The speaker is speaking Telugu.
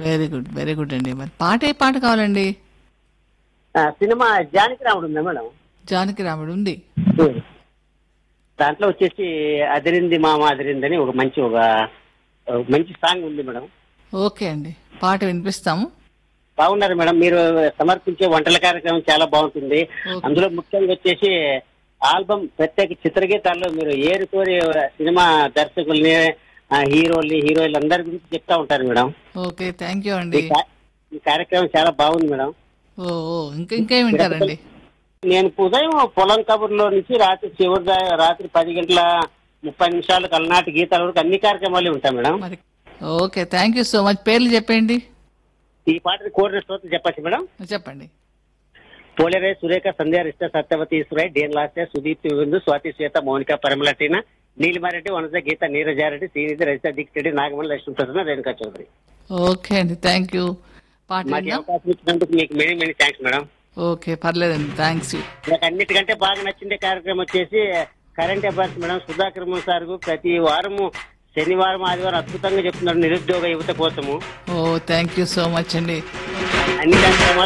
వెరీ గుడ్ వెరీ గుడ్ అండి మరి పాట ఏ పాట కావాలండి ఆ, సినిమా జానకి రాముడు ఉందా మేడం జానకి రాముడు ఉంది దాంట్లో వచ్చేసి అదిరింది మామ అదిరింది అని ఒక మంచి ఒక ఒక మంచి సాంగ్ ఉంది మేడం ఓకే అండి పాట వినిపిస్తాము బాగున్నారు మేడం మీరు సమర్పించే వంటల కార్యక్రమం చాలా బాగుంటుంది ఓకే. అందులో ముఖ్యంగా వచ్చేసి ఆల్బమ్ ప్రత్యేక చిత్రగీతాల్లో మీరు ఏరుకోరి సినిమా దర్శకుల్ని ఆ, హీరోల్ని హీరోయిన్లు అందరి గురించి చెప్తా ఉంటారు మేడం ఓకే థ్యాంక్ యూ ఈ అండి కా- ఈ కార్యక్రమం చాలా బాగుంది మేడం ఓ ఓ ఇంకా ఇంకేం వింటారండి నేను ఉదయం పొలం కబుర్లో నుంచి రాత్రి చివరి దా- రాత్రి పది గంటల ముప్పై నిమిషాలకు అలనాటి గీతాల వరకు అన్ని కార్యక్రమాలు ఉంటాయి మేడం మరి okay thank you so much పేర్లు చెప్పండి ఈ పాటని కోరిన శ్రోత చెప్పచ్చు మేడం చెప్పండి పోలేరే సురేఖ సంధ్య రిష్ట సత్యవతి ఈశ్వరాయ్ డిఎన్ లాస్య సుదీప్ విందు స్వాతి శ్వేత మౌనిక పరిమళ నీలిమారెడ్డి వనజ గీత నీరజారెడ్డి శ్రీనిధి రజిత దీక్ష రెడ్డి నాగమణి లక్ష్మీ ప్రసన్న రేణుకా చౌదరి ఓకే అండి థ్యాంక్ యూ పాట మాకు ఈ విందాం అవకాశం ఇచ్చినందుకు మీకు many many thanks madam okay పర్లేదండి థ్యాంక్స్ యూ నాకు అన్నిటికంటే బాగా నచ్చిండే కార్యక్రమం వచ్చేసి current affairs madam Sudhakar sir ప్రతి వారము శనివారం ఆదివారం అద్భుతంగా చెప్తున్నారు నిరుద్యోగ యువత కోసము ఓ థ్యాంక్ యూ సో మచ్ అండి అన్ని కార్యక్రమాలు